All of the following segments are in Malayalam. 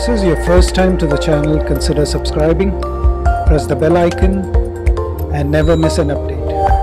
this is your first time to the channel, consider subscribing, press the bell icon, and never miss an update.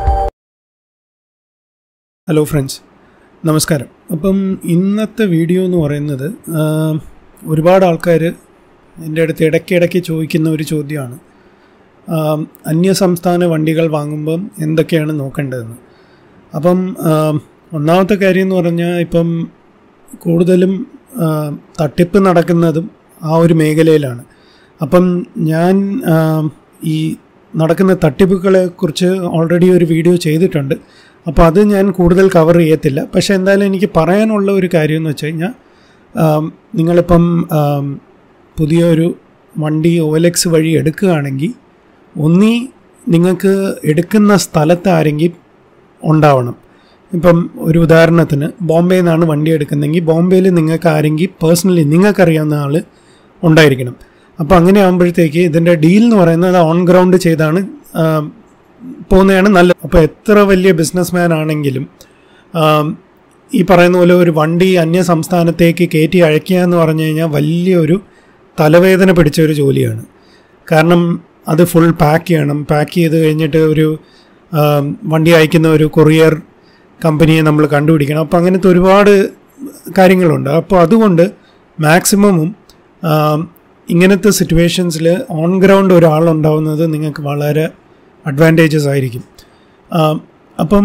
Hello friends നമസ്കാരം അപ്പം ഇന്നത്തെ വീഡിയോ എന്ന് പറയുന്നത് ആ, ഒരുപാട് ആൾക്കാർ എൻ്റെ അടുത്ത് ഇടയ്ക്കിടയ്ക്ക് ചോദിക്കുന്ന ഒരു ചോദ്യമാണ് ആ, അന്യസംസ്ഥാന വണ്ടികൾ വാങ്ങുമ്പം എന്തൊക്കെയാണ് നോക്കേണ്ടതെന്ന് അപ്പം ആ, ഒന്നാമത്തെ കാര്യം എന്ന് പറഞ്ഞാൽ ഇപ്പം കൂടുതലും ആ, തട്ടിപ്പ് നടക്കുന്നതും ആ ഒരു മേഖലയിലാണ് അപ്പം ഞാൻ ആ, ഈ നടക്കുന്ന തട്ടിപ്പുകളെ കുറിച്ച് ഓൾറെഡി ഒരു വീഡിയോ ചെയ്തിട്ടുണ്ട് അപ്പോൾ അത് ഞാൻ കൂടുതൽ കവർ ചെയ്യത്തില്ല പക്ഷേ എന്തായാലും എനിക്ക് പറയാനുള്ള ഒരു കാര്യം എന്ന് വെച്ച് കഴിഞ്ഞാൽ ആം, നിങ്ങളിപ്പം ആം, പുതിയൊരു വണ്ടി ഒ എൽ എക്സ് വഴി എടുക്കുകയാണെങ്കിൽ ഒന്നീ നിങ്ങൾക്ക് എടുക്കുന്ന സ്ഥലത്ത് ആരെങ്കിലും ഉണ്ടാവണം ഇപ്പം ഒരു ഉദാഹരണത്തിന് ബോംബെയിൽ നിന്നാണ് വണ്ടി എടുക്കുന്നതെങ്കിൽ ബോംബെയിൽ നിങ്ങൾക്ക് ആരെങ്കിലും പേഴ്സണലി നിങ്ങൾക്കറിയാവുന്ന ആൾ ഉണ്ടായിരിക്കണം അപ്പോൾ അങ്ങനെ ആകുമ്പോഴത്തേക്ക് ഇതിൻ്റെ ഡീൽ എന്ന് പറയുന്നത് ഓൺ ഗ്രൗണ്ട് ചെയ്താണ് ആ, പോകുന്നതാണ് നല്ലത് അപ്പോൾ എത്ര വലിയ ബിസിനസ് മാൻ ആണെങ്കിലും ആം, ഈ പറയുന്ന പോലെ ഒരു വണ്ടി അന്യ സംസ്ഥാനത്തേക്ക് കയറ്റി അയക്കുക എന്ന് പറഞ്ഞു കഴിഞ്ഞാൽ വലിയൊരു തലവേദന പിടിച്ച ഒരു ജോലിയാണ് കാരണം അത് ഫുൾ പാക്ക് ചെയ്യണം പാക്ക് ചെയ്ത് കഴിഞ്ഞിട്ട് ഒരു ആം, വണ്ടി അയക്കുന്ന ഒരു കൊറിയർ കമ്പനിയെ നമ്മൾ കണ്ടുപിടിക്കണം അപ്പോൾ അങ്ങനത്തെ ഒരുപാട് കാര്യങ്ങളുണ്ട് അപ്പോൾ അതുകൊണ്ട് മാക്സിമമും ആം, ഇങ്ങനത്തെ സിറ്റുവേഷൻസിൽ ഓൺ ഗ്രൗണ്ട് ഒരാളുണ്ടാവുന്നത് നിങ്ങൾക്ക് വളരെ അഡ്വാൻറ്റേജസ് ആയിരിക്കും ആം, അപ്പം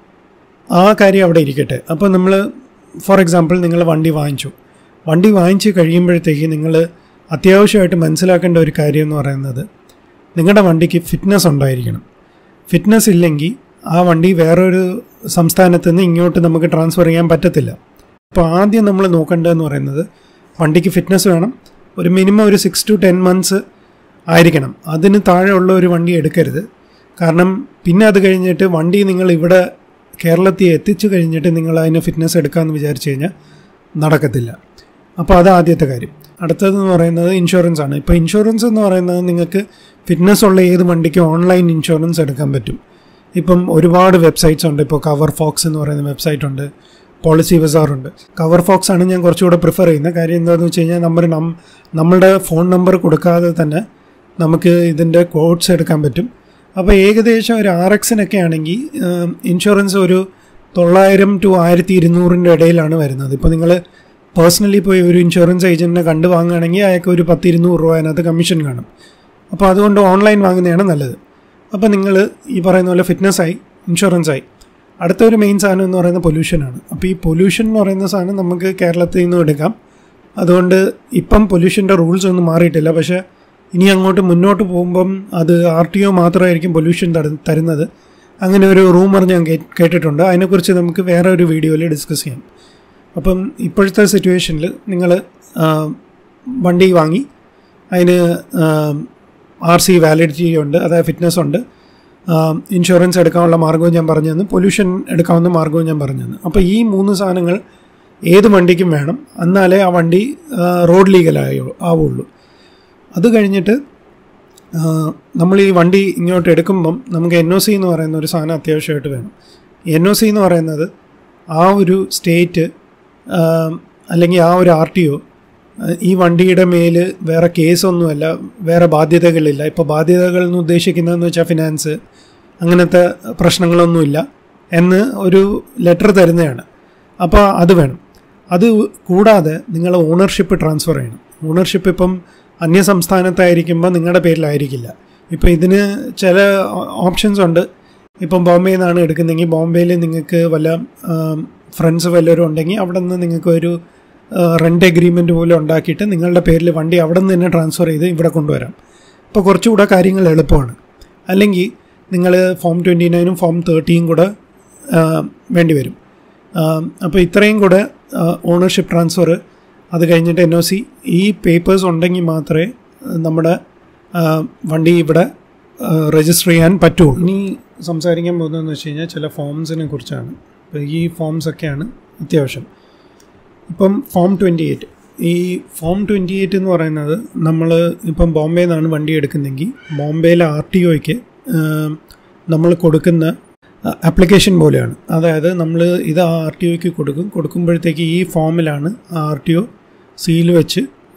ആ കാര്യം അവിടെ ഇരിക്കട്ടെ അപ്പോൾ നമ്മൾ ഫോർ എക്സാമ്പിൾ നിങ്ങൾ വണ്ടി വാങ്ങിച്ചു വണ്ടി വാങ്ങിച്ച് കഴിയുമ്പോഴത്തേക്ക് നിങ്ങൾ അത്യാവശ്യമായിട്ട് മനസ്സിലാക്കേണ്ട ഒരു കാര്യം എന്ന് പറയുന്നത് നിങ്ങളുടെ വണ്ടിക്ക് ഫിറ്റ്നസ് ഉണ്ടായിരിക്കണം ഫിറ്റ്നസ് ഇല്ലെങ്കിൽ ആ വണ്ടി വേറൊരു സംസ്ഥാനത്ത് നിന്ന് ഇങ്ങോട്ട് നമുക്ക് ട്രാൻസ്ഫർ ചെയ്യാൻ പറ്റത്തില്ല അപ്പോൾ ആദ്യം നമ്മൾ നോക്കേണ്ടതെന്ന് പറയുന്നത് വണ്ടിക്ക് ഫിറ്റ്നസ് വേണം ഒരു മിനിമം ഒരു സിക്സ് ടു ടെൻ മന്ത്സ് ആയിരിക്കണം അതിന് താഴെയുള്ള ഒരു വണ്ടി എടുക്കരുത് കാരണം പിന്നെ അത് കഴിഞ്ഞിട്ട് വണ്ടി നിങ്ങൾ ഇവിടെ കേരളത്തിൽ എത്തിച്ചു കഴിഞ്ഞിട്ട് നിങ്ങൾ അതിന് ഫിറ്റ്നസ് എടുക്കാമെന്ന് വിചാരിച്ചു കഴിഞ്ഞാൽ നടക്കത്തില്ല അപ്പോൾ അത് ആദ്യത്തെ കാര്യം അടുത്തതെന്ന് പറയുന്നത് ഇൻഷുറൻസ് ആണ് ഇപ്പോൾ ഇൻഷുറൻസ് എന്ന് പറയുന്നത് നിങ്ങൾക്ക് ഫിറ്റ്നസ് ഉള്ള ഏത് വണ്ടിക്കും ഓൺലൈൻ ഇൻഷുറൻസ് എടുക്കാൻ പറ്റും ഇപ്പം ഒരുപാട് വെബ്സൈറ്റ്സ് ഉണ്ട് ഇപ്പോൾ കവർ ഫോക്സ് എന്ന് പറയുന്ന വെബ്സൈറ്റ് ഉണ്ട് പോളിസി ബസാർ ഉണ്ട് കവർ ഫോക്സ് ആണ് ഞാൻ കുറച്ചുകൂടെ പ്രിഫർ ചെയ്യുന്നത് കാര്യം എന്താണെന്ന് വെച്ച് കഴിഞ്ഞാൽ നമ്മൾ നം നമ്മളുടെ ഫോൺ നമ്പർ കൊടുക്കാതെ തന്നെ നമുക്ക് ഇതിൻ്റെ കോഡ്സ് എടുക്കാൻ പറ്റും അപ്പോൾ ഏകദേശം ഒരു ആർ എക്സിനൊക്കെ ആണെങ്കിൽ ഇൻഷുറൻസ് ഒരു തൊള്ളായിരം ടു ആയിരത്തി ഇരുന്നൂറിൻ്റെ ഇടയിലാണ് വരുന്നത് ഇപ്പോൾ നിങ്ങൾ പേഴ്സണലി പോയി ഒരു ഇൻഷുറൻസ് ഏജൻറ്റിനെ കണ്ടു വാങ്ങുകയാണെങ്കിൽ അയാൾക്ക് ഒരു പത്ത് ഇരുന്നൂറ് രൂപ അതിനകത്ത് കമ്മീഷൻ കാണും അപ്പോൾ അതുകൊണ്ട് ഓൺലൈൻ വാങ്ങുന്നതാണ് നല്ലത് അപ്പോൾ നിങ്ങൾ ഈ പറയുന്ന പോലെ ഫിറ്റ്നസ്സായി ഇൻഷുറൻസായി അടുത്ത ഒരു മെയിൻ സാധനം എന്ന് പറയുന്നത് പൊല്യൂഷനാണ് അപ്പോൾ ഈ പൊല്യൂഷൻ എന്ന് പറയുന്ന സാധനം നമുക്ക് കേരളത്തിൽ നിന്നും എടുക്കാം അതുകൊണ്ട് ഇപ്പം പൊല്യൂഷൻ്റെ റൂൾസ് ഒന്നും മാറിയിട്ടില്ല പക്ഷേ ഇനി അങ്ങോട്ട് മുന്നോട്ട് പോകുമ്പം അത് ആർ ടി ഒ മാത്രമായിരിക്കും പൊല്യൂഷൻ തരുന്നത് അങ്ങനെ ഒരു റൂമർ ഞാൻ കേ- കേട്ടിട്ടുണ്ട് അതിനെക്കുറിച്ച് നമുക്ക് വേറെ ഒരു വീഡിയോയിൽ ഡിസ്കസ് ചെയ്യാം അപ്പം ഇപ്പോഴത്തെ സിറ്റുവേഷനിൽ നിങ്ങൾ വണ്ടി വാങ്ങി അതിന് ആർ സി വാലിഡിറ്റി ഉണ്ട് അതായത് ഫിറ്റ്നസ് ഉണ്ട് ഇൻഷുറൻസ് എടുക്കാനുള്ള മാർഗവും ഞാൻ പറഞ്ഞു തന്നു പൊല്യൂഷൻ എടുക്കാവുന്ന മാർഗവും ഞാൻ പറഞ്ഞു തന്നു അപ്പോൾ ഈ മൂന്ന് സാധനങ്ങൾ ഏത് വണ്ടിക്കും വേണം എന്നാലേ ആ വണ്ടി റോഡ് ലീഗലായോ ആവുള്ളൂ അത് കഴിഞ്ഞിട്ട് ആ, നമ്മൾ ഈ വണ്ടി ഇങ്ങോട്ട് എടുക്കുമ്പം നമുക്ക് എൻ ഒ സി എന്ന് പറയുന്ന ഒരു സാധനം അത്യാവശ്യമായിട്ട് വേണം എൻ ഒ സി എന്ന് പറയുന്നത് ആ ഒരു സ്റ്റേറ്റ് അല്ലെങ്കിൽ ആ ഒരു ആർ ടി ഒ ഈ വണ്ടിയുടെ മേൽ വേറെ കേസൊന്നുമല്ല വേറെ ബാധ്യതകളില്ല ഇപ്പോൾ ബാധ്യതകൾ എന്ന് ഉദ്ദേശിക്കുന്നതെന്ന് വെച്ചാൽ ഫിനാൻസ് അങ്ങനത്തെ പ്രശ്നങ്ങളൊന്നുമില്ല എന്ന് ഒരു ലെറ്റർ തരുന്നതാണ് അപ്പോൾ അത് വേണം അത് കൂടാതെ നിങ്ങൾ ഓണർഷിപ്പ് ട്രാൻസ്ഫർ ചെയ്യണം ഓണർഷിപ്പ് ഇപ്പം അന്യ സംസ്ഥാനത്തായിരിക്കുമ്പോൾ നിങ്ങളുടെ പേരിലായിരിക്കില്ല ഇപ്പോൾ ഇതിന് ചില ഓപ്ഷൻസ് ഉണ്ട് ഇപ്പം ബോംബെയിൽ നിന്നാണ് എടുക്കുന്നതെങ്കിൽ ബോംബെയിൽ നിങ്ങൾക്ക് വല്ല ഫ്രണ്ട്സ് വല്ലവരും ഉണ്ടെങ്കിൽ അവിടെ നിന്ന് നിങ്ങൾക്ക് ഒരു റെൻ്റ് എഗ്രിമെൻറ്റ് പോലെ ഉണ്ടാക്കിയിട്ട് നിങ്ങളുടെ പേരിൽ വണ്ടി അവിടെ നിന്ന് തന്നെ ട്രാൻസ്ഫർ ചെയ്ത് ഇവിടെ കൊണ്ടുവരാം അപ്പോൾ കുറച്ചുകൂടെ കാര്യങ്ങൾ എളുപ്പമാണ് അല്ലെങ്കിൽ നിങ്ങൾ ഫോം ട്വൻറ്റി നയനും ഫോം തേർട്ടിയും കൂടെ ആ, വേണ്ടി വരും അപ്പോൾ ഇത്രയും കൂടെ ഓണർഷിപ്പ് ട്രാൻസ്ഫർ അത് കഴിഞ്ഞിട്ട് എൻ ഒ സി ഈ പേപ്പേഴ്സ് ഉണ്ടെങ്കിൽ മാത്രമേ ആ, നമ്മുടെ ആ, വണ്ടി ഇവിടെ രജിസ്റ്റർ ചെയ്യാൻ പറ്റുള്ളൂ ഇനി സംസാരിക്കാൻ പോകുന്നതെന്ന് വെച്ച് കഴിഞ്ഞാൽ ചില ഫോംസിനെ കുറിച്ചാണ് അപ്പോൾ ഈ ഫോംസ് ഒക്കെയാണ് അത്യാവശ്യം ഇപ്പം ഫോം ട്വൻറ്റി എയ്റ്റ് ഈ ഫോം ട്വൻറ്റി എയ്റ്റ് എന്ന് പറയുന്നത് നമ്മൾ ഇപ്പം ബോംബെയിൽ നിന്നാണ് വണ്ടി എടുക്കുന്നതെങ്കിൽ ബോംബെയിലെ ആർ ടി ഒയ്ക്ക് നമ്മൾ കൊടുക്കുന്ന ആപ്ലിക്കേഷൻ പോലെയാണ് അതായത് നമ്മൾ ഇത് ആർ ടി ഒക്ക് കൊടുക്കും കൊടുക്കുമ്പോഴത്തേക്ക് ഈ ഫോമിലാണ് ആർ ടി ഒ സീൽ വെച്ച്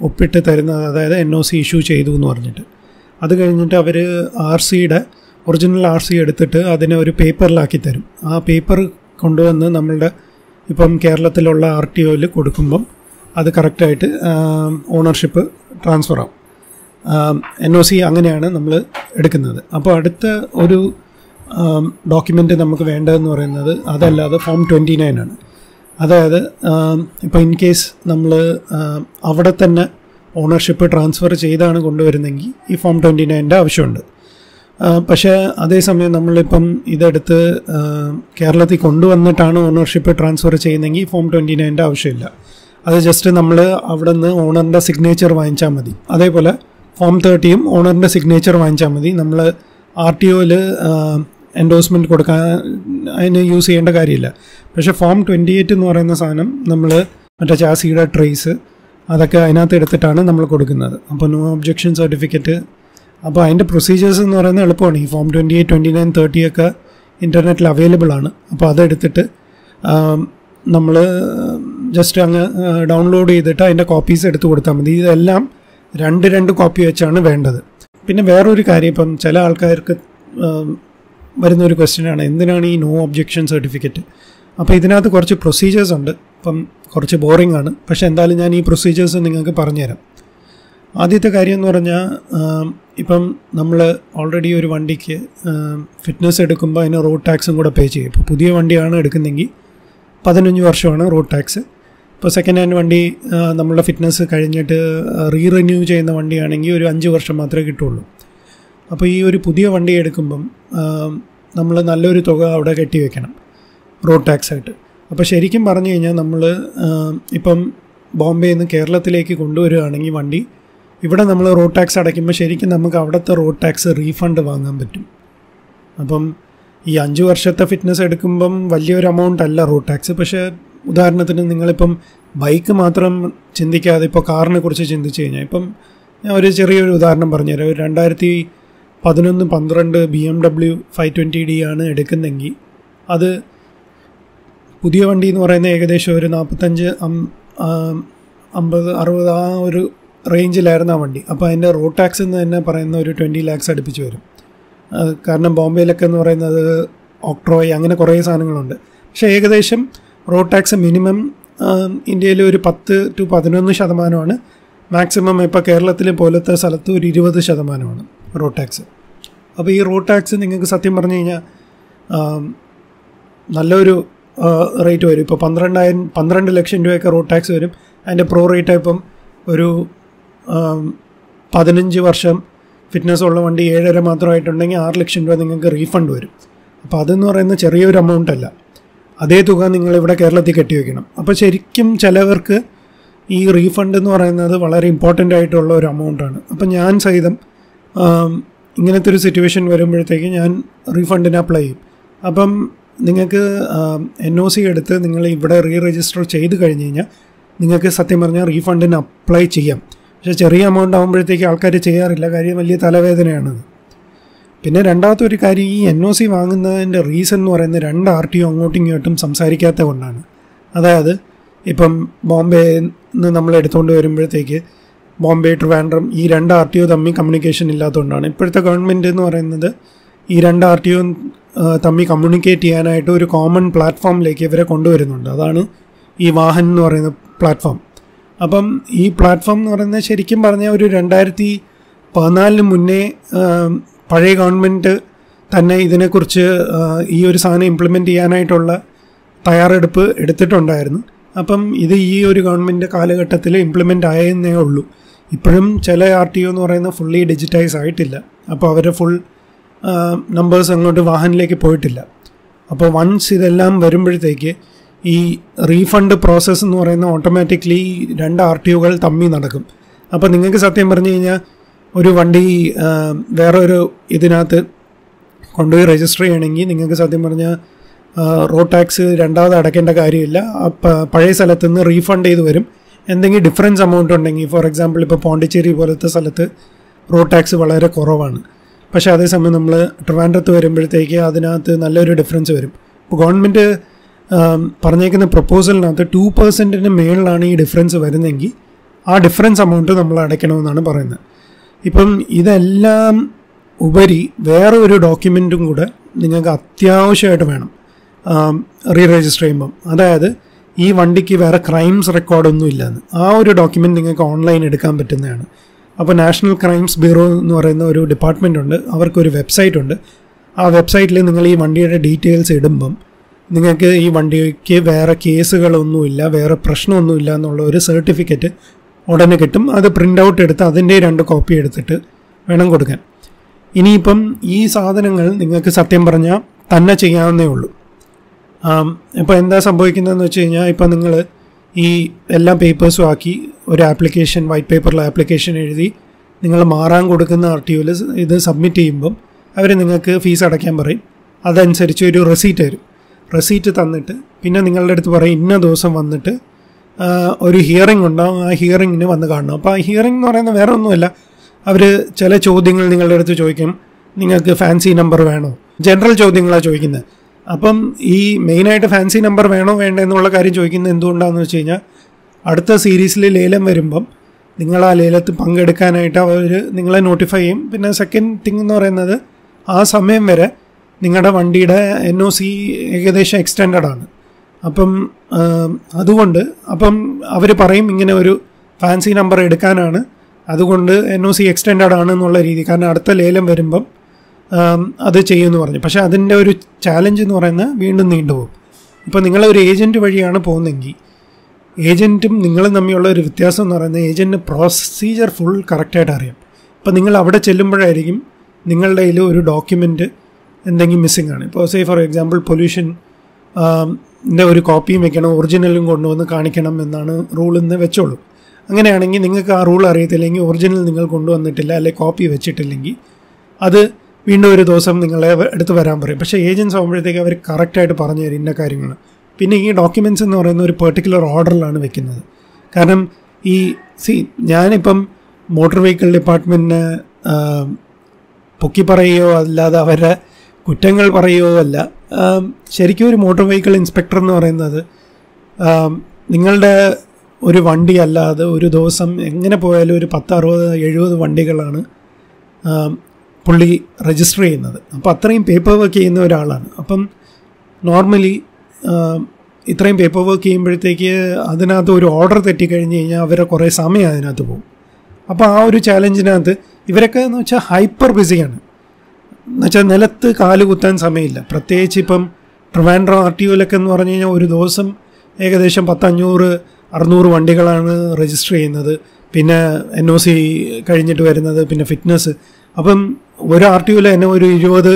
ഒപ്പിട്ട് തരുന്നത് അതായത് എൻ ഒ സി ഇഷ്യൂ ചെയ്തു എന്ന് പറഞ്ഞിട്ട് അത് കഴിഞ്ഞിട്ട് അവർ ആർ സിയുടെ ഒറിജിനൽ ആർ സി എടുത്തിട്ട് അതിനെ ഒരു പേപ്പറിലാക്കി തരും ആ പേപ്പർ കൊണ്ടുവന്ന് നമ്മളുടെ ഇപ്പം കേരളത്തിലുള്ള ആർ ടി ഒയിൽ കൊടുക്കുമ്പം അത് കറക്റ്റായിട്ട് ഓണർഷിപ്പ് ട്രാൻസ്ഫർ ആവും എൻ ഒ സി അങ്ങനെയാണ് നമ്മൾ എടുക്കുന്നത് അപ്പോൾ അടുത്ത ഒരു ഡോക്യുമെൻ്റ് നമുക്ക് വേണ്ടതെന്ന് പറയുന്നത് അതല്ലാതെ ഫോം ട്വൻറ്റി നയൻ ആണ് അതായത് ഇപ്പോൾ ഇൻ കേസ് നമ്മൾ അവിടെ തന്നെ ഓണർഷിപ്പ് ട്രാൻസ്ഫർ ചെയ്താണ് കൊണ്ടുവരുന്നെങ്കിൽ ഈ ഫോം ട്വൻറ്റി നയൻ്റെ ആവശ്യമുണ്ട് പക്ഷേ അതേസമയം നമ്മളിപ്പം ഇതെടുത്ത് കേരളത്തിൽ കൊണ്ടുവന്നിട്ടാണ് ഓണർഷിപ്പ് ട്രാൻസ്ഫർ ചെയ്യുന്നതെങ്കിൽ ഫോം ട്വൻറ്റി നയൻ്റെ ആവശ്യമില്ല അത് ജസ്റ്റ് നമ്മൾ അവിടെ നിന്ന് ഓണറിൻ്റെ സിഗ്നേച്ചർ വാങ്ങിച്ചാൽ മതി അതേപോലെ ഫോം തേർട്ടിയും ഓണറിൻ്റെ സിഗ്നേച്ചർ വാങ്ങിച്ചാൽ മതി നമ്മൾ ആർ ടി ഒയിൽ എൻഡോഴ്സ്മെൻറ്റ് കൊടുക്കാൻ അതിന് യൂസ് ചെയ്യേണ്ട കാര്യമില്ല പക്ഷേ ഫോം ട്വൻറ്റി എയ്റ്റ് എന്ന് പറയുന്ന സാധനം നമ്മൾ മറ്റേ ചാസിയുടെ ട്രേസ് അതൊക്കെ അതിനകത്ത് എടുത്തിട്ടാണ് നമ്മൾ കൊടുക്കുന്നത് അപ്പോൾ നോ ഒബ്ജെക്ഷൻ സർട്ടിഫിക്കറ്റ് അപ്പോൾ അതിൻ്റെ പ്രൊസീജിയേഴ്സ് എന്ന് പറയുന്നത് എളുപ്പമാണ് ഈ form twenty eight twenty nine thirty ഒക്കെ ഇൻ്റർനെറ്റിൽ അവൈലബിൾ ആണ് അപ്പോൾ അതെടുത്തിട്ട് നമ്മൾ ജസ്റ്റ് അങ്ങ് ഡൗൺലോഡ് ചെയ്തിട്ട് അതിൻ്റെ കോപ്പീസ് എടുത്ത് കൊടുത്താൽ മതി ഇതെല്ലാം രണ്ട് രണ്ട് കോപ്പി വെച്ചാണ് വേണ്ടത് പിന്നെ വേറൊരു കാര്യം ഇപ്പം ചില ആൾക്കാർക്ക് വരുന്ന ഒരു ക്വസ്റ്റ്യനാണ് എന്തിനാണ് ഈ നോ ഒബ്ജെക്ഷൻ സർട്ടിഫിക്കറ്റ് അപ്പോൾ ഇതിനകത്ത് കുറച്ച് പ്രൊസീജിയേഴ്സ് ഉണ്ട് ഇപ്പം കുറച്ച് ബോറിംഗ് ആണ് പക്ഷേ എന്തായാലും ഞാൻ ഈ പ്രൊസീജിയേഴ്സ് നിങ്ങൾക്ക് പറഞ്ഞുതരാം ആദ്യത്തെ കാര്യം എന്ന് പറഞ്ഞാൽ ഇപ്പം നമ്മൾ ഓൾറെഡി ഒരു വണ്ടിക്ക് ഫിറ്റ്നസ് എടുക്കുമ്പോൾ അതിന് റോഡ് ടാക്സും കൂടെ പേ ചെയ്യും ഇപ്പോൾ പുതിയ വണ്ടിയാണ് എടുക്കുന്നതെങ്കിൽ പതിനഞ്ച് വർഷമാണ് റോഡ് ടാക്സ് ഇപ്പോൾ സെക്കൻഡ് ഹാൻഡ് വണ്ടി നമ്മളുടെ ഫിറ്റ്നസ് കഴിഞ്ഞിട്ട് റീ റിന്യൂ ചെയ്യുന്ന വണ്ടിയാണെങ്കിൽ ഒരു അഞ്ച് വർഷം മാത്രമേ കിട്ടുള്ളൂ അപ്പോൾ ഈ ഒരു പുതിയ വണ്ടി എടുക്കുമ്പം നമ്മൾ നല്ലൊരു തുക അവിടെ കെട്ടി വെക്കണം റോഡ് ടാക്സ് ആയിട്ട് അപ്പോൾ ശരിക്കും പറഞ്ഞു കഴിഞ്ഞാൽ നമ്മൾ ഇപ്പം ബോംബെയിൽ നിന്ന് കേരളത്തിലേക്ക് കൊണ്ടുവരികയാണെങ്കിൽ വണ്ടി ഇവിടെ നമ്മൾ റോഡ് ടാക്സ് അടയ്ക്കുമ്പോൾ ശരിക്കും നമുക്ക് അവിടുത്തെ റോഡ് ടാക്സ് റീഫണ്ട് വാങ്ങാൻ പറ്റും അപ്പം ഈ അഞ്ച് വർഷത്തെ ഫിറ്റ്നസ് എടുക്കുമ്പം വലിയൊരു എമൗണ്ട് അല്ല റോഡ് ടാക്സ് പക്ഷേ ഉദാഹരണത്തിന് നിങ്ങളിപ്പം ബൈക്ക് മാത്രം ചിന്തിക്കാതെ ഇപ്പോൾ കാറിനെ കുറിച്ച് ചിന്തിച്ച് കഴിഞ്ഞാൽ ഇപ്പം ഞാൻ ഒരു ചെറിയൊരു ഉദാഹരണം പറഞ്ഞുതരാം ഒരു രണ്ടായിരത്തി പതിനൊന്ന് പന്ത്രണ്ട് B M W five twenty D ആണ് എടുക്കുന്നതെങ്കിൽ അത് പുതിയ വണ്ടി എന്ന് പറയുന്നത് ഏകദേശം ഒരു നാൽപ്പത്തഞ്ച് അമ്പത് അറുപത് ആ ഒരു റേഞ്ചിലായിരുന്നു ആ വണ്ടി അപ്പോൾ അതിൻ്റെ റോഡ് ടാക്സ് എന്ന് തന്നെ പറയുന്ന ഒരു ട്വൻറ്റി ലാക്സ് അടുപ്പിച്ച് വരും കാരണം ബോംബെയിലൊക്കെ എന്ന് പറയുന്നത് ഓക്ട്രോയ് അങ്ങനെ കുറേ സാധനങ്ങളുണ്ട് പക്ഷേ ഏകദേശം റോഡ് ടാക്സ് മിനിമം ഇന്ത്യയിൽ ഒരു പത്ത് ടു പതിനൊന്ന് ശതമാനമാണ് മാക്സിമം ഇപ്പോൾ കേരളത്തിൽ പോലത്തെ സ്ഥലത്ത് ഒരു ഇരുപത് ശതമാനമാണ് റോഡ് ടാക്സ് അപ്പോൾ ഈ റോഡ് ടാക്സ് നിങ്ങൾക്ക് സത്യം പറഞ്ഞു കഴിഞ്ഞാൽ നല്ലൊരു റേറ്റ് വരും ഇപ്പോൾ പന്ത്രണ്ടായിരം പന്ത്രണ്ട് ലക്ഷം രൂപയൊക്കെ റോഡ് ടാക്സ് വരും അതിൻ്റെ പ്രോ റേറ്റ് ഇപ്പം ഒരു പതിനഞ്ച് വർഷം ഫിറ്റ്നസ് ഉള്ള വണ്ടി ഏഴര മാത്രമായിട്ടുണ്ടെങ്കിൽ ആറ് ലക്ഷം രൂപ നിങ്ങൾക്ക് റീഫണ്ട് വരും അപ്പോൾ അതെന്ന് പറയുന്നത് ചെറിയൊരു എമൗണ്ട് അല്ല അതേ തുക നിങ്ങൾ ഇവിടെ കേരളത്തിൽ കെട്ടിവെക്കണം അപ്പോൾ ശരിക്കും ചിലവർക്ക് ഈ റീഫണ്ട് എന്ന് പറയുന്നത് വളരെ ഇമ്പോർട്ടൻ്റ് ആയിട്ടുള്ള ഒരു എമൗണ്ടാണ് അപ്പം ഞാൻ സഹിതം ഇങ്ങനത്തെ ഒരു സിറ്റുവേഷൻ വരുമ്പോഴത്തേക്ക് ഞാൻ റീഫണ്ടിന് അപ്ലൈ ചെയ്യും അപ്പം നിങ്ങൾക്ക് എൻ ഒ സി എടുത്ത് നിങ്ങൾ ഇവിടെ റീ രജിസ്റ്റർ ചെയ്ത് കഴിഞ്ഞ് കഴിഞ്ഞാൽ നിങ്ങൾക്ക് സത്യം പറഞ്ഞാൽ റീഫണ്ടിന് അപ്ലൈ ചെയ്യാം പക്ഷേ ചെറിയ എമൗണ്ട് ആകുമ്പോഴത്തേക്ക് ആൾക്കാർ ചെയ്യാറില്ല കാര്യം വലിയ തലവേദനയാണത് പിന്നെ രണ്ടാമത്തെ ഒരു കാര്യം ഈ എൻ ഒ സി വാങ്ങുന്നതിൻ്റെ റീസൺ എന്ന് പറയുന്നത് രണ്ട് ആർ ടി ഒ അങ്ങോട്ടും ഇങ്ങോട്ടും സംസാരിക്കാത്ത കൊണ്ടാണ് അതായത് ഇപ്പം ബോംബെ നിന്ന് നമ്മൾ എടുത്തുകൊണ്ട് വരുമ്പോഴത്തേക്ക് ബോംബെ ട്രിവാൻഡ്രം ഈ രണ്ട് ആർ ടി ഒ തമ്മിൽ കമ്മ്യൂണിക്കേഷൻ ഇല്ലാത്തതുകൊണ്ടാണ് ഇപ്പോഴത്തെ ഗവൺമെൻറ് എന്ന് പറയുന്നത് ഈ രണ്ട് ആർ ടി ഒ തമ്മിൽ കമ്മ്യൂണിക്കേറ്റ് ചെയ്യാനായിട്ട് ഒരു കോമൺ പ്ലാറ്റ്ഫോമിലേക്ക് ഇവരെ കൊണ്ടുവരുന്നുണ്ട് അതാണ് ഈ വാഹൻ എന്ന് പറയുന്ന പ്ലാറ്റ്ഫോം അപ്പം ഈ പ്ലാറ്റ്ഫോം എന്ന് പറയുന്നത് ശരിക്കും പറഞ്ഞാൽ ഒരു രണ്ടായിരത്തി പതിനാലിന് മുന്നേ പഴയ ഗവൺമെൻറ് തന്നെ ഇതിനെക്കുറിച്ച് ഈ ഒരു സാധനം ഇംപ്ലിമെൻ്റ് ചെയ്യാനായിട്ടുള്ള തയ്യാറെടുപ്പ് എടുത്തിട്ടുണ്ടായിരുന്നു അപ്പം ഇത് ഈ ഒരു ഗവൺമെൻറ് കാലഘട്ടത്തിൽ ഇംപ്ലിമെൻ്റ് ആയെന്നേ ഉള്ളൂ ഇപ്പോഴും ചില ആർ ടി ഒ എന്ന് പറയുന്നത് ഫുള്ളി ഡിജിറ്റൈസ് ആയിട്ടില്ല അപ്പോൾ അവരുടെ ഫുൾ നമ്പേഴ്സ് അങ്ങോട്ട് വാഹനിലേക്ക് പോയിട്ടില്ല അപ്പോൾ വൺസ് ഇതെല്ലാം വരുമ്പോഴത്തേക്ക് ഈ റീഫണ്ട് പ്രോസസ്സ് എന്ന് പറയുന്ന ഓട്ടോമാറ്റിക്കലി രണ്ട് ആർ ടി ഒകൾ തമ്മി നടക്കും അപ്പോൾ നിങ്ങൾക്ക് സത്യം പറഞ്ഞു കഴിഞ്ഞാൽ ഒരു വണ്ടി വേറൊരു ഇതിനകത്ത് കൊണ്ടുപോയി രജിസ്റ്റർ ചെയ്യണമെങ്കിൽ നിങ്ങൾക്ക് സത്യം പറഞ്ഞാൽ റോഡ് ടാക്സ് രണ്ടാമത് അടയ്ക്കേണ്ട കാര്യമില്ല പഴയ സ്ഥലത്ത് നിന്ന് റീഫണ്ട് ചെയ്ത് വരും എന്തെങ്കിലും ഡിഫറൻസ് എമൗണ്ട് ഉണ്ടെങ്കിൽ ഫോർ എക്സാമ്പിൾ ഇപ്പോൾ പോണ്ടിച്ചേരി പോലത്തെ സ്ഥലത്ത് റോഡ് ടാക്സ് വളരെ കുറവാണ് പക്ഷേ അതേസമയം നമ്മൾ ട്രിവാൻഡ്രത്ത് വരുമ്പോഴത്തേക്ക് അതിനകത്ത് നല്ലൊരു ഡിഫറൻസ് വരും ഇപ്പോൾ ഗവൺമെൻറ് പറഞ്ഞേക്കുന്ന പ്രപ്പോസലിനകത്ത് ടു പെർസെൻറ്റിന് മേളിലാണ് ഈ ഡിഫറൻസ് വരുന്നതെങ്കിൽ ആ ഡിഫറൻസ് എമൗണ്ട് നമ്മൾ അടയ്ക്കണമെന്നാണ് പറയുന്നത് ഇപ്പം ഇതെല്ലാം ഉപരി വേറെ ഒരു ഡോക്യുമെൻറ്റും കൂടെ നിങ്ങൾക്ക് അത്യാവശ്യമായിട്ട് വേണം റീ രജിസ്റ്റർ ചെയ്യുമ്പം അതായത് ഈ വണ്ടിക്ക് വേറെ ക്രൈംസ് റെക്കോർഡൊന്നും ഇല്ലെന്ന് ആ ഒരു ഡോക്യുമെൻ്റ് നിങ്ങൾക്ക് ഓൺലൈൻ എടുക്കാൻ പറ്റുന്നതാണ് അപ്പോൾ നാഷണൽ ക്രൈംസ് ബ്യൂറോ എന്ന് പറയുന്ന ഒരു ഡിപ്പാർട്ട്മെൻ്റ് ഉണ്ട് അവർക്കൊരു വെബ്സൈറ്റ് ഉണ്ട് ആ വെബ്സൈറ്റിൽ നിങ്ങൾ ഈ വണ്ടിയുടെ ഡീറ്റെയിൽസ് ഇടുമ്പം നിങ്ങൾക്ക് ഈ വണ്ടിക്ക് വേറെ കേസുകളൊന്നുമില്ല വേറെ പ്രശ്നമൊന്നുമില്ല എന്നുള്ള ഒരു സർട്ടിഫിക്കറ്റ് ഉടനെ കിട്ടും അത് പ്രിൻ്റ് ഔട്ട് എടുത്ത് അതിൻ്റെ രണ്ട് കോപ്പി എടുത്തിട്ട് വേണം കൊടുക്കാൻ ഇനിയിപ്പം ഈ സാധനങ്ങൾ നിങ്ങൾക്ക് സത്യം പറഞ്ഞാൽ തന്നെ ചെയ്യാവുന്നേ ഉള്ളൂ ഇപ്പോൾ എന്താ സംഭവിക്കുന്നതെന്ന് വെച്ച് കഴിഞ്ഞാൽ ഇപ്പം നിങ്ങൾ ഈ എല്ലാ പേപ്പേഴ്സും ആക്കി ഒരു ആപ്ലിക്കേഷൻ വൈറ്റ് പേപ്പറിൽ ആപ്ലിക്കേഷൻ എഴുതി നിങ്ങൾ മാറാൻ കൊടുക്കുന്ന ആർ ടി ഒയിൽ ഇത് സബ്മിറ്റ് ചെയ്യുമ്പം അവർ നിങ്ങൾക്ക് ഫീസ് അടയ്ക്കാൻ പറയും അതനുസരിച്ച് ഒരു റെസീറ്റ് തരും റെസീറ്റ് തന്നിട്ട് പിന്നെ നിങ്ങളുടെ അടുത്ത് പറയും ഇന്ന ദിവസം വന്നിട്ട് ആ, ഒരു ഹിയറിംഗ് ഉണ്ടാവും ആ ഹിയറിങ്ങിന് വന്ന് കാണണം അപ്പോൾ ആ ഹിയറിംഗ് എന്ന് പറയുന്നത് വേറെ ഒന്നുമല്ല അവർ ചില ചോദ്യങ്ങൾ നിങ്ങളുടെ അടുത്ത് ചോദിക്കും നിങ്ങൾക്ക് ഫാൻസി നമ്പർ വേണോ ജനറൽ ചോദ്യങ്ങളാണ് ചോദിക്കുന്നത് അപ്പം ഈ മെയിനായിട്ട് ഫാൻസി നമ്പർ വേണോ വേണ്ടോ എന്നുള്ള കാര്യം ചോദിക്കുന്നത് എന്തുകൊണ്ടാണെന്ന് വെച്ച് കഴിഞ്ഞാൽ അടുത്ത സീരീസിൽ ലേലം വരുമ്പം നിങ്ങൾ ആ ലേലത്തിൽ പങ്കെടുക്കാനായിട്ട് അവർ നിങ്ങളെ നോട്ടിഫൈ ചെയ്യും പിന്നെ സെക്കൻഡ് തിങ് എന്ന് പറയുന്നത് ആ സമയം വരെ നിങ്ങളുടെ വണ്ടിയുടെ എൻ ഒ സി ഏകദേശം എക്സ്റ്റെൻഡഡ് ആണ് അപ്പം ആം, അതുകൊണ്ട് അപ്പം അവർ പറയും ഇങ്ങനെ ഒരു ഫാൻസി നമ്പർ എടുക്കാനാണ് അതുകൊണ്ട് എൻ ഒ സി എക്സ്റ്റെൻഡഡ് ആണ് എന്നുള്ള രീതി കാരണം അടുത്ത ലേലം വരുമ്പം ആം, അത് ചെയ്യുമെന്ന് പറഞ്ഞു പക്ഷേ അതിൻ്റെ ഒരു ചാലഞ്ച് എന്ന് പറയുന്നത് വീണ്ടും നീണ്ടുപോകും ഇപ്പോൾ നിങ്ങൾ ഒരു ഏജൻറ്റ് വഴിയാണ് പോകുന്നതെങ്കിൽ ഏജൻറ്റും നിങ്ങളും തമ്മിലുള്ള ഒരു വ്യത്യാസം എന്ന് പറയുന്നത് ഏജൻറ്റിന് പ്രൊസീജിയർ ഫുൾ കറക്റ്റായിട്ട് അറിയാം അപ്പോൾ നിങ്ങൾ അവിടെ ചെല്ലുമ്പോഴായിരിക്കും നിങ്ങളുടെ കയ്യിൽ ഒരു ഡോക്യുമെൻറ്റ് എന്തെങ്കിലും മിസ്സിംഗ് ആണ് ഇപ്പോൾ സേ ഫോർ എക്സാമ്പിൾ പൊല്യൂഷൻ ൻ്റെ ഒരു കോപ്പിയും വെക്കണം ഒറിജിനലും കൊണ്ടുവന്ന് കാണിക്കണം എന്നാണ് റൂൾ എന്ന് വെച്ചോളൂ അങ്ങനെയാണെങ്കിൽ നിങ്ങൾക്ക് ആ റൂൾ അറിയത്തില്ലെങ്കിൽ ഒറിജിനൽ നിങ്ങൾ കൊണ്ടുവന്നിട്ടില്ല അല്ലെങ്കിൽ കോപ്പി വെച്ചിട്ടില്ലെങ്കിൽ അത് വീണ്ടും ഒരു ദിവസം നിങ്ങളെ എടുത്ത് വരാൻ പറയും പക്ഷേ ഏജൻസ് ആകുമ്പോഴത്തേക്ക് അവർ കറക്റ്റായിട്ട് പറഞ്ഞു തരും ഇന്ന കാര്യങ്ങൾ പിന്നെ ഈ ഡോക്യുമെൻറ്റ്സ് എന്ന് പറയുന്ന ഒരു പെർട്ടിക്കുലർ ഓർഡറിലാണ് വെക്കുന്നത് കാരണം ഈ സി ഞാനിപ്പം മോട്ടോർ വെഹിക്കിൾ ഡിപ്പാർട്ട്മെൻറ്റിന് പൊക്കി പറയുകയോ അല്ലാതെ അവരുടെ കുറ്റങ്ങൾ പറയുകയോ അല്ല ആം, ശരിക്കും ഒരു മോട്ടോർ വെഹിക്കിൾ ഇൻസ്പെക്ടർ എന്ന് പറയുന്നത് ആം, നിങ്ങളുടെ ഒരു വണ്ടി അല്ലാതെ ഒരു ദിവസം എങ്ങനെ പോയാലും ഒരു പത്ത് അറുപത് എഴുപത് വണ്ടികളാണ് ആം, പുള്ളി രജിസ്റ്റർ ചെയ്യുന്നത് അപ്പോൾ അത്രയും പേപ്പർ വർക്ക് ചെയ്യുന്ന ഒരാളാണ് അപ്പം നോർമലി ഇത്രയും പേപ്പർ വർക്ക് ചെയ്യുമ്പോഴത്തേക്ക് അതിനകത്ത് ഒരു ഓർഡർ തെറ്റിക്കഴിഞ്ഞ് കഴിഞ്ഞാൽ അവരെ കുറേ സമയം അതിനകത്ത് പോകും അപ്പോൾ ആ ഒരു ചാലഞ്ചിനകത്ത് ഇവരൊക്കെ എന്ന് വെച്ചാൽ ഹൈപ്പർ ബിസിയാണ് എന്നുവെച്ചാൽ നിലത്ത് കാല് കുത്താൻ സമയമില്ല പ്രത്യേകിച്ച് ഇപ്പം ട്രിവാൻഡ്രം ആർ ടി ഒയിലൊക്കെ എന്ന് പറഞ്ഞു കഴിഞ്ഞാൽ ഒരു ദിവസം ഏകദേശം പത്തഞ്ഞൂറ് അറുന്നൂറ് വണ്ടികളാണ് രജിസ്റ്റർ ചെയ്യുന്നത് പിന്നെ എൻ ഒ സി കഴിഞ്ഞിട്ട് വരുന്നത് പിന്നെ ഫിറ്റ്നസ് അപ്പം ഒരു ആർ ടി ഒയിൽ തന്നെ ഒരു ഇരുപത്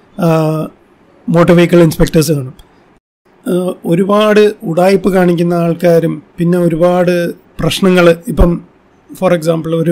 മോട്ടോർ വെഹിക്കിൾ ഇൻസ്പെക്ടേഴ്സ് കാണും ആഹ് ഒരുപാട് ഉടായ്പ് കാണിക്കുന്ന ആൾക്കാരും പിന്നെ ഒരുപാട് പ്രശ്നങ്ങൾ ഇപ്പം ഫോർ എക്സാമ്പിൾ ഒരു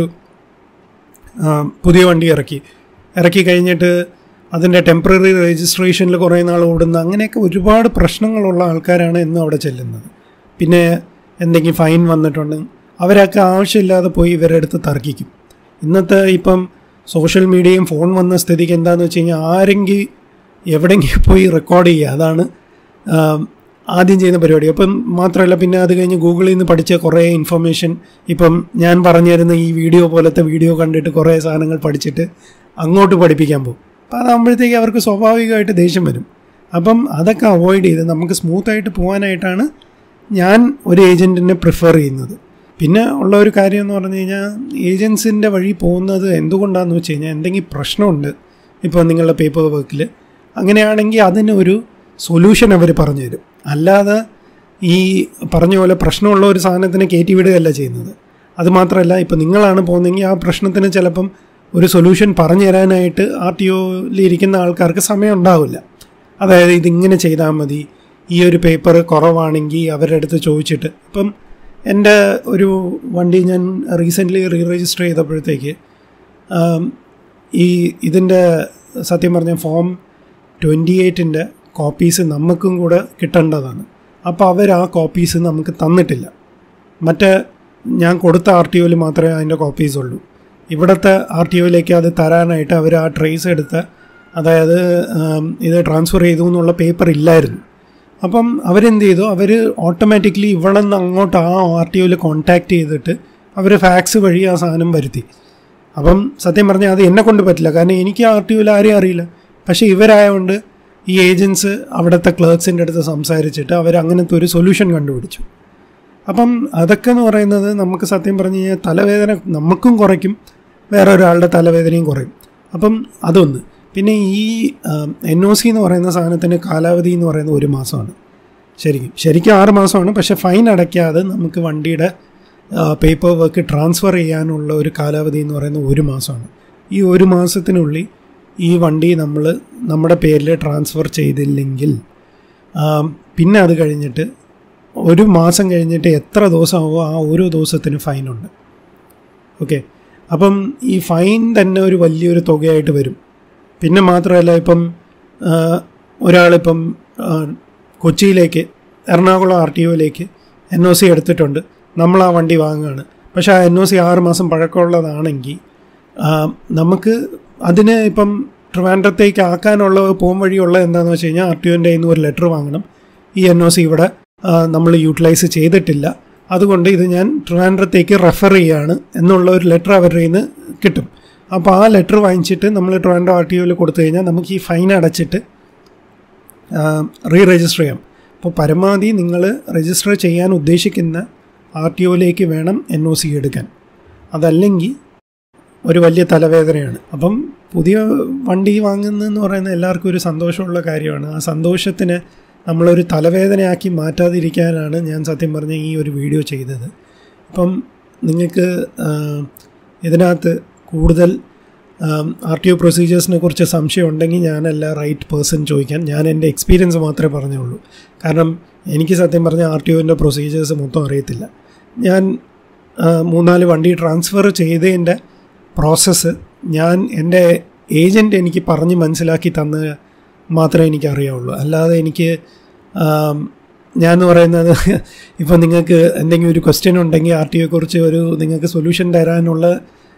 ആഹ് പുതിയ വണ്ടി ഇറക്കി ഇറക്കി കഴിഞ്ഞിട്ട് അതിൻ്റെ ടെമ്പററി രജിസ്ട്രേഷനിൽ കുറേ നാൾ ഓടുന്ന അങ്ങനെയൊക്കെ ഒരുപാട് പ്രശ്നങ്ങളുള്ള ആൾക്കാരാണ് എന്നും അവിടെ ചെല്ലുന്നത് പിന്നെ എന്തെങ്കിലും ഫൈൻ വന്നിട്ടുണ്ട് അവരൊക്കെ ആവശ്യമില്ലാതെ പോയി ഇവരുടെ അടുത്ത് തർക്കിക്കും ഇന്നത്തെ ഇപ്പം സോഷ്യൽ മീഡിയയും ഫോൺ വന്ന സ്ഥിതിക്ക് എന്താണെന്ന് വെച്ച് കഴിഞ്ഞാൽ ആരെങ്കിലും എവിടെയെങ്കിലും പോയി റെക്കോർഡ് ചെയ്യുക അതാണ് ആം, ആദ്യം ചെയ്യുന്ന പരിപാടി അപ്പം മാത്രമല്ല പിന്നെ അത് കഴിഞ്ഞ് ഗൂഗിളിൽ നിന്ന് പഠിച്ച കുറേ ഇൻഫർമേഷൻ ഇപ്പം ഞാൻ പറഞ്ഞു തരുന്ന ഈ വീഡിയോ പോലത്തെ വീഡിയോ കണ്ടിട്ട് കുറേ സാധനങ്ങൾ പഠിച്ചിട്ട് അങ്ങോട്ട് പഠിപ്പിക്കാൻ പോകും അപ്പോൾ അതാകുമ്പോഴത്തേക്ക് അവർക്ക് സ്വാഭാവികമായിട്ട് ദേഷ്യം വരും അപ്പം അതൊക്കെ അവോയ്ഡ് ചെയ്ത് നമുക്ക് സ്മൂത്തായിട്ട് പോകാനായിട്ടാണ് ഞാൻ ഒരു ഏജൻറ്റിനെ പ്രിഫർ ചെയ്യുന്നത് പിന്നെ ഉള്ള ഒരു കാര്യം എന്ന് പറഞ്ഞു കഴിഞ്ഞാൽ ഏജൻസിൻ്റെ വഴി പോകുന്നത് എന്തുകൊണ്ടാണെന്ന് വെച്ച് കഴിഞ്ഞാൽ എന്തെങ്കിലും പ്രശ്നമുണ്ട് ഇപ്പോൾ നിങ്ങളുടെ പേപ്പർ വർക്കിൽ അങ്ങനെയാണെങ്കിൽ അതിന് ഒരു സൊല്യൂഷൻ അവർ പറഞ്ഞു തരും അല്ലാതെ ഈ പറഞ്ഞ പോലെ പ്രശ്നമുള്ള ഒരു സാധനത്തിന് കയറ്റി വിടുകയല്ല ചെയ്യുന്നത് അതുമാത്രമല്ല ഇപ്പം നിങ്ങളാണ് പോകുന്നതെങ്കിൽ ആ പ്രശ്നത്തിന് ചിലപ്പം ഒരു സൊല്യൂഷൻ പറഞ്ഞു തരാനായിട്ട് ആർ ടി ഒയിൽ ഇരിക്കുന്ന ആൾക്കാർക്ക് സമയം ഉണ്ടാവില്ല അതായത് ഇതിങ്ങനെ ചെയ്താൽ മതി ഈ ഒരു പേപ്പർ കുറവാണെങ്കിൽ അവരുടെ അടുത്ത് ചോദിച്ചിട്ട് ഇപ്പം എൻ്റെ ഒരു വണ്ടി ഞാൻ റീസെൻ്റ്ലി റീ രജിസ്റ്റർ ചെയ്തപ്പോഴത്തേക്ക് ആം, ഈ ഇതിൻ്റെ സത്യം പറഞ്ഞ ഫോം ട്വൻറ്റി എയ്റ്റിൻ്റെ കോപ്പീസ് നമുക്കും കൂടെ കിട്ടേണ്ടതാണ് അപ്പോൾ അവർ ആ കോപ്പീസ് നമുക്ക് തന്നിട്ടില്ല മറ്റേ ഞാൻ കൊടുത്ത ആർ ടി ഒയിൽ മാത്രമേ അതിൻ്റെ കോപ്പീസ് ഉള്ളൂ ഇവിടുത്തെ ആർ ടി ഒയിലേക്ക് അത് തരാനായിട്ട് അവർ ആ ട്രേസ് എടുത്ത് അതായത് ആം, ഇത് ട്രാൻസ്ഫർ ചെയ്തു എന്നുള്ള പേപ്പർ ഇല്ലായിരുന്നു അപ്പം അവരെന്ത് ചെയ്തു അവർ ഓട്ടോമാറ്റിക്കലി ഇവിടെ നിന്ന് അങ്ങോട്ട് ആ ആർ ടി ഒയിൽ കോൺടാക്ട് ചെയ്തിട്ട് അവർ ഫാക്സ് വഴി ആ സാധനം വരുത്തി അപ്പം സത്യം പറഞ്ഞാൽ അത് എന്നെ കൊണ്ട് പറ്റില്ല കാരണം എനിക്ക് ആർ ടി ഒയിൽ ആരെയും അറിയില്ല പക്ഷേ ഇവരായതുകൊണ്ട് ഈ ഏജൻസ് അവിടുത്തെ ക്ലർക്സിൻ്റെ അടുത്ത് സംസാരിച്ചിട്ട് അവർ അങ്ങനത്തെ ഒരു സൊല്യൂഷൻ കണ്ടുപിടിച്ചു അപ്പം അതൊക്കെ എന്ന് പറയുന്നത് നമുക്ക് സത്യം പറഞ്ഞു കഴിഞ്ഞാൽ തലവേദന നമുക്കും കുറയ്ക്കും വേറെ ഒരാളുടെ തലവേദനയും കുറയും അപ്പം അതൊന്ന് പിന്നെ ഈ എൻ ഒ സി എന്ന് പറയുന്ന സാധനത്തിന് കാലാവധി എന്ന് പറയുന്നത് ഒരു മാസമാണ് ശരിക്കും ശരിക്കും ആറ് മാസമാണ് പക്ഷേ ഫൈൻ അടയ്ക്കാതെ നമുക്ക് വണ്ടിയുടെ പേപ്പർ വർക്ക് ട്രാൻസ്ഫർ ചെയ്യാനുള്ള ഒരു കാലാവധി എന്ന് പറയുന്നത് ഒരു മാസമാണ് ഈ ഒരു മാസത്തിനുള്ളിൽ ഈ വണ്ടി നമ്മൾ നമ്മുടെ പേരിൽ ട്രാൻസ്ഫർ ചെയ്തില്ലെങ്കിൽ പിന്നെ അത് കഴിഞ്ഞിട്ട് ഒരു മാസം കഴിഞ്ഞിട്ട് എത്ര ദിവസമാവോ ആ ഓരോ ദിവസത്തിന് ഫൈനുണ്ട് ഓക്കെ അപ്പം ഈ ഫൈൻ തന്നെ ഒരു വലിയൊരു തുകയായിട്ട് വരും പിന്നെ മാത്രമല്ല ഇപ്പം ഒരാളിപ്പം കൊച്ചിയിലേക്ക് എറണാകുളം ആർ ടി ഒയിലേക്ക് എൻ ഒ സി എടുത്തിട്ടുണ്ട് നമ്മൾ ആ വണ്ടി വാങ്ങുകയാണ് പക്ഷേ ആ എൻ ഒ സി ആറ് മാസം പഴക്കമുള്ളതാണെങ്കിൽ നമുക്ക് അതിന് ഇപ്പം ട്രിവാൻഡ്രത്തേക്ക് ആക്കാനുള്ള പോം വഴിയുള്ള എന്താണെന്ന് വെച്ച് കഴിഞ്ഞാൽ ആർ ടി ഒൻ്റെ കയ്യിൽ നിന്ന് ഒരു ലെറ്റർ വാങ്ങണം ഈ എൻ ഒ സി ഇവിടെ നമ്മൾ യൂട്ടിലൈസ് ചെയ്തിട്ടില്ല അതുകൊണ്ട് ഇത് ഞാൻ ട്രിവാൻഡ്രത്തേക്ക് റെഫർ ചെയ്യാണ് എന്നുള്ള ഒരു ലെറ്റർ അവരുടെ കയ്യിൽ നിന്ന് കിട്ടും അപ്പോൾ ആ ലെറ്റർ വാങ്ങിച്ചിട്ട് നമ്മൾ ട്രിവാൻഡ്രം ആർ ടി ഒയിൽ കൊടുത്തു കഴിഞ്ഞാൽ നമുക്ക് ഈ ഫൈൻ അടച്ചിട്ട് റീ രജിസ്റ്റർ ചെയ്യാം അപ്പോൾ പരമാവധി നിങ്ങൾ രജിസ്റ്റർ ചെയ്യാൻ ഉദ്ദേശിക്കുന്ന ആർ ടി ഒയിലേക്ക് വേണം എൻ ഒ സി എടുക്കാൻ അതല്ലെങ്കിൽ ഒരു വലിയ തലവേദനയാണ് അപ്പം പുതിയ വണ്ടി വാങ്ങുന്നതെന്ന് പറയുന്നത് എല്ലാവർക്കും ഒരു സന്തോഷമുള്ള കാര്യമാണ് ആ സന്തോഷത്തിന് നമ്മളൊരു തലവേദനയാക്കി മാറ്റാതിരിക്കാനാണ് ഞാൻ സത്യം പറഞ്ഞ ഈ ഒരു വീഡിയോ ചെയ്തത് അപ്പം നിങ്ങൾക്ക് ഇതിനകത്ത് കൂടുതൽ ആർ ടി ഒ പ്രൊസീജിയേഴ്സിനെ കുറിച്ച് സംശയം ഉണ്ടെങ്കിൽ ഞാനല്ല റൈറ്റ് പേഴ്സൺ ചോദിക്കാൻ ഞാൻ എൻ്റെ എക്സ്പീരിയൻസ് മാത്രമേ പറഞ്ഞുള്ളൂ കാരണം എനിക്ക് സത്യം പറഞ്ഞ ആർ ടി ഒൻ്റെ പ്രൊസീജിയേഴ്സ് മൊത്തം അറിയത്തില്ല ഞാൻ മൂന്നാല് വണ്ടി ട്രാൻസ്ഫർ ചെയ്തതിൻ്റെ പ്രോസസ്സ് ഞാൻ എൻ്റെ ഏജൻറ്റ് എനിക്ക് പറഞ്ഞ് മനസ്സിലാക്കി തന്ന് മാത്രമേ എനിക്ക് അറിയാവുള്ളൂ അല്ലാതെ എനിക്ക് ഞാൻ എന്ന് പറയുന്നത് ഇപ്പം നിങ്ങൾക്ക് എന്തെങ്കിലും ഒരു ക്വസ്റ്റ്യൻ ഉണ്ടെങ്കിൽ ആർ ടി ഒയെക്കുറിച്ച് ഒരു നിങ്ങൾക്ക് സൊല്യൂഷൻ തരാനുള്ള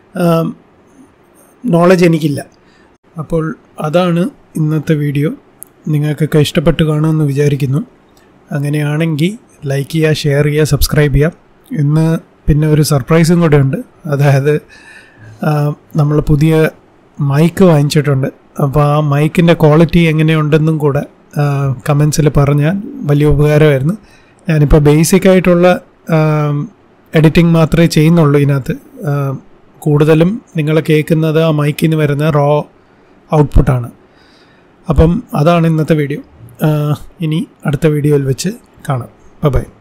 നോളജ് എനിക്കില്ല അപ്പോൾ അതാണ് ഇന്നത്തെ വീഡിയോ നിങ്ങൾക്കൊക്കെ ഇഷ്ടപ്പെട്ട് കാണുമെന്ന് വിചാരിക്കുന്നു അങ്ങനെയാണെങ്കിൽ ലൈക്ക് ചെയ്യുക ഷെയർ ചെയ്യുക സബ്സ്ക്രൈബ് ചെയ്യുക ഇന്ന് പിന്നെ ഒരു സർപ്രൈസും കൂടെ ഉണ്ട് അതായത് നമ്മൾ പുതിയ മൈക്ക് വാങ്ങിച്ചിട്ടുണ്ട് അപ്പോൾ ആ മൈക്കിൻ്റെ ക്വാളിറ്റി എങ്ങനെയുണ്ടെന്നും കൂടെ കമൻസിൽ പറഞ്ഞാൽ വലിയ ഉപകാരമായിരുന്നു ഞാനിപ്പോൾ ബേസിക് ആയിട്ടുള്ള എഡിറ്റിംഗ് മാത്രമേ ചെയ്യുന്നുള്ളൂ ഇതിനകത്ത് കൂടുതലും നിങ്ങൾ കേൾക്കുന്നത് ആ മൈക്കിൽ നിന്ന് വരുന്ന റോ ഔട്ട്പുട്ടാണ് അപ്പം അതാണ് ഇന്നത്തെ വീഡിയോ ഇനി അടുത്ത വീഡിയോയിൽ വെച്ച് കാണാം ബൈ